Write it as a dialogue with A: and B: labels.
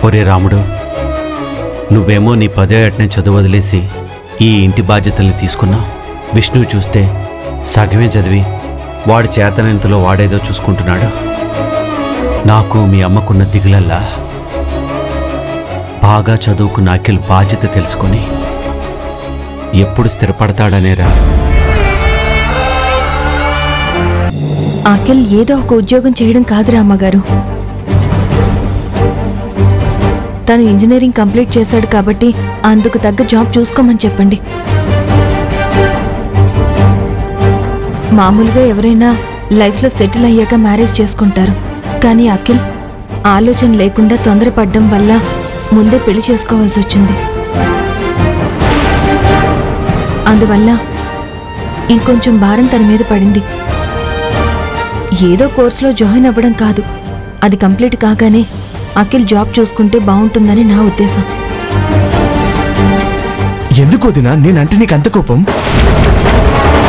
A: ఒరే రాముడు నువ్వేమో నీ పదో ఏటనే చదువు వదిలేసి ఈ ఇంటి బాధ్యతల్ని తీసుకున్నావు విష్ణువు చూస్తే సగమే చదివి వాడి చేతనంతలో వాడేదో చూసుకుంటున్నాడు నాకు మీ అమ్మకున్న దిగులల్లా బాగా చదువుకున్న అఖిల్ బాధ్యత తెలుసుకొని ఎప్పుడు స్థిరపడతాడనేరా
B: అఖిల్ ఏదో ఒక ఉద్యోగం చేయడం కాదురా అమ్మగారు తను ఇంజనీరింగ్ కంప్లీట్ చేశాడు కాబట్టి అందుకు తగ్గ జాబ్ చూసుకోమని చెప్పండి మామూలుగా ఎవరైనా లైఫ్లో సెటిల్ అయ్యాక మ్యారేజ్ చేసుకుంటారు కానీ అఖిల్ ఆలోచన లేకుండా తొందరపడ్డం వల్ల ముందే పెళ్లి చేసుకోవాల్సి వచ్చింది అందువల్ల ఇంకొంచెం భారం తన మీద పడింది ఏదో కోర్సులో జాయిన్ అవ్వడం కాదు అది కంప్లీట్ కాగానే అఖిల్ జాబ్ చూసుకుంటే బాగుంటుందని నా ఉద్దేశం
C: ఎందుకు వదినా నేనంటే నీకు అంత కోపం